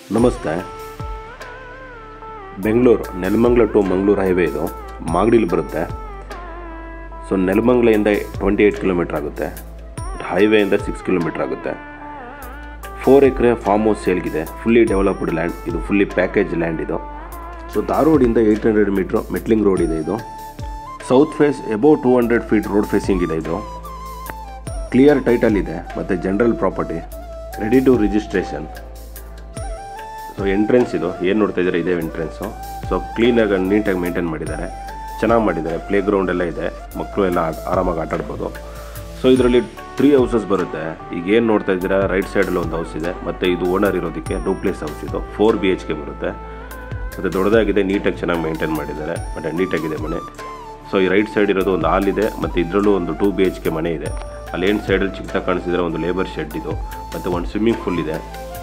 ನಮಸ್ತೆ Bengaluru Nelamangala to Mangaluru highway ಇದು ಮಾಗಡಿಲಿ ಬರುತ್ತೆ ಸೊ ನೆಲಮಂಗಲೆಯಿಂದ ಟ್ವೆಂಟಿ ಏಯ್ಟ್ ಕಿಲೋಮೀಟ್ರ್ ಆಗುತ್ತೆ ಹೈವೇಯಿಂದ ಸಿಕ್ಸ್ ಕಿಲೋಮೀಟ್ರ್ ಆಗುತ್ತೆ ಫೋರ್ ಎಕರೆ ಫಾರ್ಮ್ ಹೌಸ್ ಸೇಲ್ಗಿದೆ ಫುಲ್ಲಿ ಡೆವಲಪ್ಡ್ ಲ್ಯಾಂಡ್ ಇದು ಫುಲ್ಲಿ ಪ್ಯಾಕೇಜ್ ಲ್ಯಾಂಡ್ ಇದು ಸೊ ದಾರೋಡಿಂದ eight hundred metre metling road ಇದೆ ಇದು south face above two hundred feet road facing ಇದೆ ಇದು ಕ್ಲಿಯರ್ ಟೈಟಲ್ ಇದೆ ಮತ್ತು general property ready to registration so entrance ಇದು ಏನು ನೋಡ್ತಾ ಇದ್ದಾರೆ ಇದೇ ಎಂಟ್ರೆನ್ಸು ಸೊ ಕ್ಲೀನಾಗಿ ನೀಟಾಗಿ ಮೇಂಟೈನ್ ಮಾಡಿದ್ದಾರೆ ಚೆನ್ನಾಗಿ ಮಾಡಿದ್ದಾರೆ ಪ್ಲೇ ಗ್ರೌಂಡ್ ಎಲ್ಲ ಇದೆ ಮಕ್ಕಳು ಎಲ್ಲ ಆ- ಆರಾಮಾಗಿ ಆಟ ಆಡ್ಬೋದು ಸೊ ಇದರಲ್ಲಿ ತ್ರೀ ಹೌಸಸ್ ಬರುತ್ತೆ ಈಗ ಏನು ನೋಡ್ತಾ ಇದ್ದೀರಾ ರೈಟ್ ಸೈಡಲ್ಲಿ ಒಂದು ಹೌಸ್ ಇದೆ ಮತ್ತು ಇದು ಓನರ್ ಇರೋದಕ್ಕೆ ಡೂಪ್ಲೇಸ್ ಹೌಸ್ ಇದು ಫೋರ್ ಬಿ ಎಚ್ ಕೆ ಬರುತ್ತೆ ಮತ್ತು ದೊಡ್ಡದಾಗಿದೆ ನೀಟಾಗಿ ಚೆನ್ನಾಗಿ ಮೇಂಟೈನ್ ಮಾಡಿದ್ದಾರೆ ಮತ್ತು ನೀಟಾಗಿದೆ ಮನೆ ಸೊ ಈ ರೈಟ್ ಸೈಡ್ ಇರೋದು ಒಂದು ಹಾಲ್ ಇದೆ ಮತ್ತು ಇದರಲ್ಲೂ ಒಂದು ಟೂ ಬಿ ಎಚ್ ಕೆ ಮನೆ ಇದೆ ಅಲ್ಲಿ ಏನು ಸೈಡಲ್ಲಿ ಚಿಕ್ಕದಾಗಿ ಕಾಣಿಸಿದ್ರೆ ಒಂದು ಲೇಬರ್ ಶೆಡ್ ಇದು ಮತ್ತು ಒಂದು ಸ್ವಿಮ್ಮಿಂಗ್ ಪೂಲ್ ಇದೆ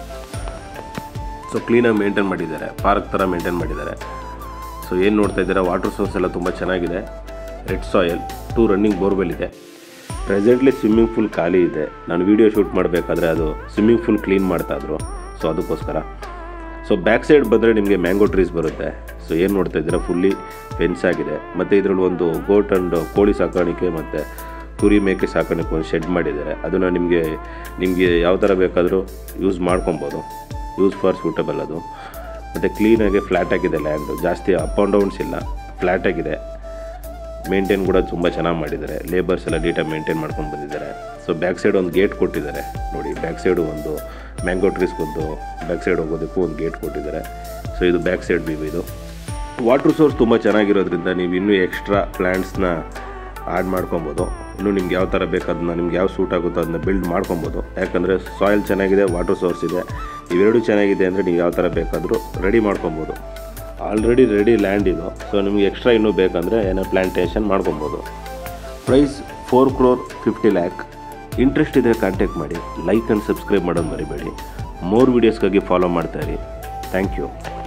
ಸೊ ಕ್ಲೀನಾಗಿ ಮೇಂಟೈನ್ ಮಾಡಿದ್ದಾರೆ ಪಾರ್ಕ್ ಥರ ಮೇಂಟೈನ್ ಮಾಡಿದ್ದಾರೆ ಸೊ ಏನು ನೋಡ್ತಾ ಇದ್ದೀರಾ ವಾಟರ್ ಸೋರ್ಸ್ ಎಲ್ಲ ತುಂಬ ಚೆನ್ನಾಗಿದೆ red soil two running borewell ಇದೆ ಪ್ರೆಸೆಂಟ್ಲಿ ಸ್ವಿಮ್ಮಿಂಗ್ ಪೂಲ್ ಖಾಲಿ ಇದೆ ನಾನು ವೀಡಿಯೋ ಶೂಟ್ ಮಾಡಬೇಕಾದ್ರೆ ಅದು ಸ್ವಿಮ್ಮಿಂಗ್ ಪೂಲ್ ಕ್ಲೀನ್ ಮಾಡ್ತಾಯಿದ್ರು ಸೊ ಅದಕ್ಕೋಸ್ಕರ ಸೊ ಬ್ಯಾಕ್ ಸೈಡ್ ಬಂದರೆ ನಿಮಗೆ ಮ್ಯಾಂಗೋ ಟ್ರೀಸ್ ಬರುತ್ತೆ ಸೊ ಏನು ನೋಡ್ತಾ ಇದ್ದೀರಾ ಫುಲ್ಲಿ ಫೆನ್ಸ್ ಆಗಿದೆ ಮತ್ತು ಇದರಲ್ಲಿ ಒಂದು ಗೋಟ್ ಆ್ಯಂಡ್ ಕೋಳಿ ಸಾಕಾಣಿಕೆ ಮತ್ತು ಕುರಿ ಮೇಕೆ ಸಾಕಾಣಿಕೆ ಒಂದು ಶೆಡ್ ಮಾಡಿದ್ದಾರೆ ಅದನ್ನು ನಿಮಗೆ ನಿಮಗೆ ಯಾವ ಥರ ಬೇಕಾದರೂ ಯೂಸ್ ಮಾಡ್ಕೊಬೋದು ಯೂಸ್ ಫಾರ್ ಸೂಟಬಲ್ ಅದು ಮತ್ತು ಕ್ಲೀನಾಗಿ ಫ್ಲ್ಯಾಟ್ ಆಗಿದೆ ಲ್ಯಾಂಡು ಜಾಸ್ತಿ ಅಪ್ ಆ್ಯಂಡ್ ಡೌನ್ಸ್ ಇಲ್ಲ ಫ್ಲ್ಯಾಟ್ ಆಗಿದೆ ಮೇಂಟೈನ್ ಕೂಡ ತುಂಬ ಚೆನ್ನಾಗಿ ಮಾಡಿದ್ದಾರೆ ಲೇಬರ್ಸ್ ಎಲ್ಲ ನೀಟಾಗಿ ಮೇಂಟೈನ್ ಮಾಡ್ಕೊಂಡು ಬಂದಿದ್ದಾರೆ ಸೊ ಬ್ಯಾಕ್ ಸೈಡ್ ಒಂದು ಗೇಟ್ ಕೊಟ್ಟಿದ್ದಾರೆ ನೋಡಿ ಬ್ಯಾಕ್ ಸೈಡು ಒಂದು ಮ್ಯಾಂಗೋ ಟ್ರೀಸ್ಗೊಂದು ಬ್ಯಾಕ್ ಸೈಡ್ ಹೋಗೋದಕ್ಕೂ ಒಂದು ಗೇಟ್ ಕೊಟ್ಟಿದ್ದಾರೆ ಸೊ ಇದು ಬ್ಯಾಕ್ ಸೈಡ್ ವ್ಯೂ ಇದು ವಾಟರ್ ಸೋರ್ಸ್ ತುಂಬ ಚೆನ್ನಾಗಿರೋದ್ರಿಂದ ನೀವು ಇನ್ನೂ ಎಕ್ಸ್ಟ್ರಾ ಪ್ಲ್ಯಾಂಟ್ಸ್ನ ಆ್ಯಡ್ ಮಾಡ್ಕೊಬೋದು ಇನ್ನು ನಿಮ್ಗೆ ಯಾವ ಥರ ಬೇಕು ಅದನ್ನ ನಿಮ್ಗೆ ಯಾವ ಸೂಟ್ ಆಗುತ್ತೋ ಅದನ್ನ ಬಿಲ್ಡ್ ಮಾಡ್ಕೊಬೋದು ಯಾಕಂದರೆ ಸಾಯಿಲ್ ಚೆನ್ನಾಗಿದೆ ವಾಟರ್ ಸೋರ್ಸ್ ಇದೆ ಇವೆರಡು ಚೆನ್ನಾಗಿದೆ ಅಂದರೆ ನೀವು ಯಾವ ಥರ ಬೇಕಾದರೂ ರೆಡಿ ಮಾಡ್ಕೊಬೋದು ಆಲ್ರೆಡಿ ರೆಡಿ ಲ್ಯಾಂಡ್ ಇದು ಸೊ ನಿಮಗೆ ಎಕ್ಸ್ಟ್ರಾ ಇನ್ನೂ ಬೇಕಂದರೆ ಏನೋ ಪ್ಲ್ಯಾಂಟೇಷನ್ ಮಾಡ್ಕೊಬೋದು price four crore fifty lakh interest ಇದ್ದರೆ ಕಾಂಟ್ಯಾಕ್ಟ್ ಮಾಡಿ ಲೈಕ್ ಆ್ಯಂಡ್ ಸಬ್ಸ್ಕ್ರೈಬ್ ಮಾಡೋದು ಮರಿಬೇಡಿ ಮೋರ್ ವೀಡಿಯೋಸ್ಗಾಗಿ ಫಾಲೋ ಮಾಡ್ತಾಯಿರಿ ಥ್ಯಾಂಕ್ ಯು